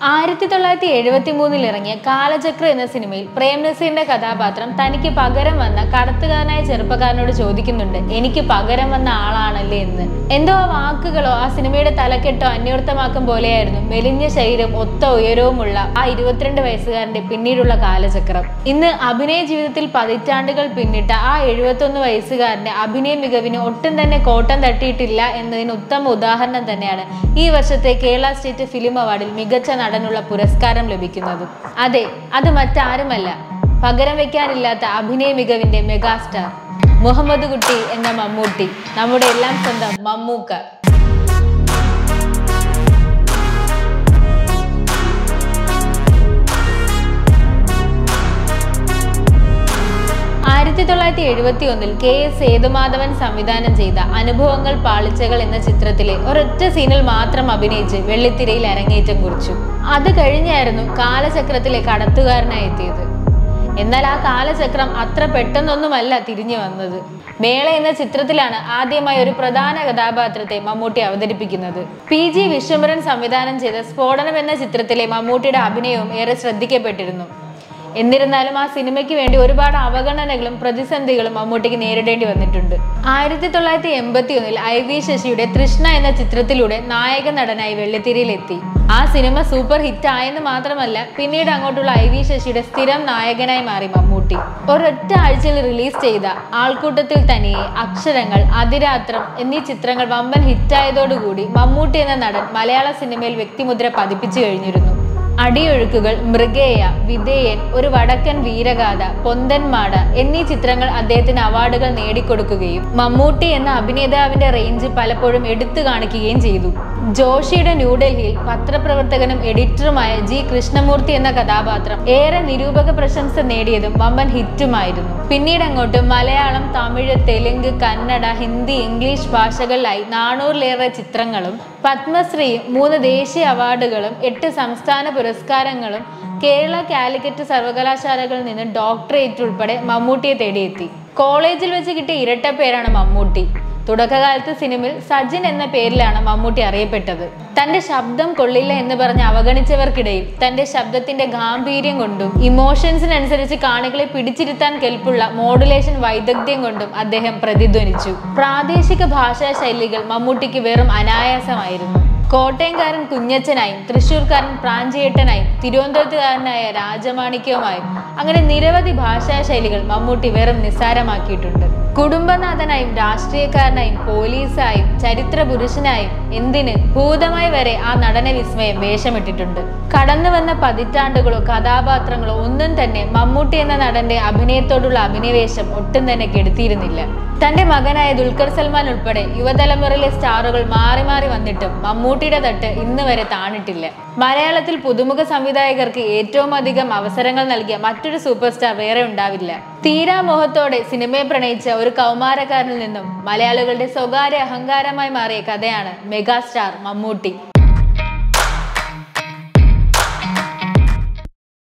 ആയിരത്തി തൊള്ളായിരത്തി എഴുപത്തി മൂന്നിൽ ഇറങ്ങിയ കാലചക്ര എന്ന സിനിമയിൽ പ്രേം നസീറിന്റെ കഥാപാത്രം തനിക്ക് പകരം വന്ന കടത്തുകാരനായ ചെറുപ്പക്കാരനോട് ചോദിക്കുന്നുണ്ട് എനിക്ക് പകരം വന്ന ആളാണല്ലേ എന്ന് എന്തോ ആ വാക്കുകളോ ആ സിനിമയുടെ തലക്കെട്ടോ അന്വർത്ഥമാക്കും പോലെയായിരുന്നു മെലിഞ്ഞ ശരീരം ഒത്ത ഉയരവുമുള്ള ആ ഇരുപത്തിരണ്ട് വയസ്സുകാരന്റെ പിന്നീടുള്ള കാലചക്രം ഇന്ന് അഭിനയ ജീവിതത്തിൽ പതിറ്റാണ്ടുകൾ പിന്നിട്ട ആ എഴുപത്തൊന്ന് വയസ്സുകാരന്റെ അഭിനയ മികവിന് ഒട്ടും തന്നെ കോട്ടം തട്ടിയിട്ടില്ല എന്നതിന് ഉത്തമ ഉദാഹരണം തന്നെയാണ് ഈ വർഷത്തെ കേരള സ്റ്റേറ്റ് ഫിലിം അവാർഡിൽ മികച്ച നടനുള്ള പുരസ്കാരം ലഭിക്കുന്നത് അതെ അത് മറ്റാരുമല്ല പകരം വെക്കാനില്ലാത്ത അഭിനയ മികവിന്റെ മെഗാസ്റ്റാർ മുഹമ്മദ് കുട്ടി എന്ന മമ്മൂട്ടി നമ്മുടെ എല്ലാം സ്വന്തം മമ്മൂക്ക ആയിരത്തി തൊള്ളായിരത്തി എഴുപത്തി ഒന്നിൽ കെ എസ് സേതുമാധവൻ സംവിധാനം ചെയ്ത അനുഭവങ്ങൾ പാളിച്ചകൾ എന്ന ചിത്രത്തിലെ ഒരൊറ്റ സീനിൽ മാത്രം അഭിനയിച്ച് വെള്ളിത്തിരയിൽ അരങ്ങേറ്റം കുറിച്ചു അത് കഴിഞ്ഞായിരുന്നു കാലചക്രത്തിലെ കടത്തുകാരനായി എത്തിയത് എന്നാൽ ആ കാലചക്രം അത്ര പെട്ടെന്നൊന്നുമല്ല തിരിഞ്ഞു വന്നത് മേള എന്ന ചിത്രത്തിലാണ് ആദ്യമായി ഒരു പ്രധാന കഥാപാത്രത്തെ മമ്മൂട്ടി അവതരിപ്പിക്കുന്നത് പി ജി വിശ്വംഭരൻ സംവിധാനം ചെയ്ത സ്ഫോടനം എന്ന ചിത്രത്തിലെ മമ്മൂട്ടിയുടെ അഭിനയവും ഏറെ ശ്രദ്ധിക്കപ്പെട്ടിരുന്നു എന്നിരുന്നാലും ആ സിനിമയ്ക്ക് വേണ്ടി ഒരുപാട് അവഗണനകളും പ്രതിസന്ധികളും മമ്മൂട്ടിക്ക് നേരിടേണ്ടി വന്നിട്ടുണ്ട് ആയിരത്തി തൊള്ളായിരത്തി എൺപത്തി ഒന്നിൽ ഐ വി ശശിയുടെ തൃഷ്ണ എന്ന ചിത്രത്തിലൂടെ നായക നടനായി വെള്ളിത്തിരയിലെത്തി ആ സിനിമ സൂപ്പർ ഹിറ്റ് ആയെന്ന് മാത്രമല്ല പിന്നീട് അങ്ങോട്ടുള്ള ഐ വി ശശിയുടെ സ്ഥിരം നായകനായി മാറി മമ്മൂട്ടി ഒരൊറ്റ ആഴ്ചയിൽ റിലീസ് ചെയ്ത ആൾക്കൂട്ടത്തിൽ തനിയെ അക്ഷരങ്ങൾ അതിരാത്രം എന്നീ ചിത്രങ്ങൾ വമ്പൻ ഹിറ്റായതോടുകൂടി മമ്മൂട്ടി എന്ന നടൻ മലയാള സിനിമയിൽ വ്യക്തിമുദ്ര പതിപ്പിച്ചു കഴിഞ്ഞിരുന്നു അടിയൊഴുക്കുകൾ മൃഗേയ വിധേയൻ ഒരു വടക്കൻ വീരഗാഥ പൊന്തൻമാട എന്നീ ചിത്രങ്ങൾ അദ്ദേഹത്തിന് അവാർഡുകൾ നേടിക്കൊടുക്കുകയും മമ്മൂട്ടി എന്ന അഭിനേതാവിന്റെ റേഞ്ച് പലപ്പോഴും എടുത്തു കാണിക്കുകയും ചെയ്തു ജോഷിയുടെ ന്യൂഡൽഹിയിൽ പത്രപ്രവർത്തകനും എഡിറ്ററുമായ ജി കൃഷ്ണമൂർത്തി എന്ന കഥാപാത്രം ഏറെ നിരൂപക പ്രശംസ നേടിയതും വമ്പൻ ഹിറ്റുമായിരുന്നു പിന്നീട് അങ്ങോട്ട് മലയാളം തമിഴ് തെലുങ്ക് കന്നഡ ഹിന്ദി ഇംഗ്ലീഷ് ഭാഷകളിലായി നാനൂറിലേറെ ചിത്രങ്ങളും പത്മശ്രീയും മൂന്ന് ദേശീയ അവാർഡുകളും എട്ട് സംസ്ഥാന പുരസ്കാരങ്ങളും കേരള കാലിക്കറ്റ് സർവകലാശാലകളിൽ നിന്ന് ഡോക്ടറേറ്റ് ഉൾപ്പെടെ മമ്മൂട്ടിയെ തേടിയെത്തി കോളേജിൽ വെച്ച് കിട്ടിയ ഇരട്ട പേരാണ് മമ്മൂട്ടി തുടക്കകാലത്ത് സിനിമയിൽ സജിൻ എന്ന പേരിലാണ് മമ്മൂട്ടി അറിയപ്പെട്ടത് തന്റെ ശബ്ദം കൊള്ളില്ല എന്ന് പറഞ്ഞ് അവഗണിച്ചവർക്കിടയിൽ തന്റെ ശബ്ദത്തിന്റെ ഗാംഭീര്യം കൊണ്ടും ഇമോഷൻസിനനുസരിച്ച് കാണികളെ പിടിച്ചിരുത്താൻ കെൽപ്പുള്ള മോഡുലേഷൻ വൈദഗ്ധ്യം കൊണ്ടും അദ്ദേഹം പ്രതിധ്വനിച്ചു പ്രാദേശിക ഭാഷാ ശൈലികൾ മമ്മൂട്ടിക്ക് വെറും അനായാസമായിരുന്നു കോട്ടയംകാരൻ കുഞ്ഞച്ചനായും തൃശ്ശൂർക്കാരൻ പ്രാഞ്ചിയേട്ടനായും തിരുവനന്തപുരത്തുകാരനായ രാജമാണിക്യവുമായും അങ്ങനെ നിരവധി ഭാഷാ ശൈലികൾ മമ്മൂട്ടി വെറും നിസ്സാരമാക്കിയിട്ടുണ്ട് കുടുംബനാഥനായും രാഷ്ട്രീയക്കാരനായും പോലീസായും ചരിത്ര പുരുഷനായും എന്തിന് ഭൂതമായി വരെ ആ നടന വിസ്മയം വേഷമിട്ടിട്ടുണ്ട് കടന്നു വന്ന പതിറ്റാണ്ടുകളോ കഥാപാത്രങ്ങളോ ഒന്നും തന്നെ മമ്മൂട്ടി എന്ന നടന്റെ അഭിനയത്തോടുള്ള അഭിനിവേശം ഒട്ടും തന്നെ കെടുത്തിയിരുന്നില്ല തന്റെ മകനായ ദുൽഖർ സൽമാൻ ഉൾപ്പെടെ യുവതലമുറയിലെ സ്റ്റാറുകൾ മാറി മാറി വന്നിട്ടും മമ്മൂട്ടിയുടെ തട്ട് ഇന്ന് വരെ താണിട്ടില്ല മലയാളത്തിൽ പുതുമുഖ സംവിധായകർക്ക് ഏറ്റവും അധികം അവസരങ്ങൾ നൽകിയ മറ്റൊരു സൂപ്പർ സ്റ്റാർ വേറെ ഉണ്ടാവില്ല തീരാമോഹത്തോടെ സിനിമയെ പ്രണയിച്ച ഒരു കൗമാരക്കാരനിൽ നിന്നും മലയാളികളുടെ സ്വകാര്യ അഹങ്കാരമായി മാറിയ കഥയാണ് മെഗാസ്റ്റാർ മമ്മൂട്ടി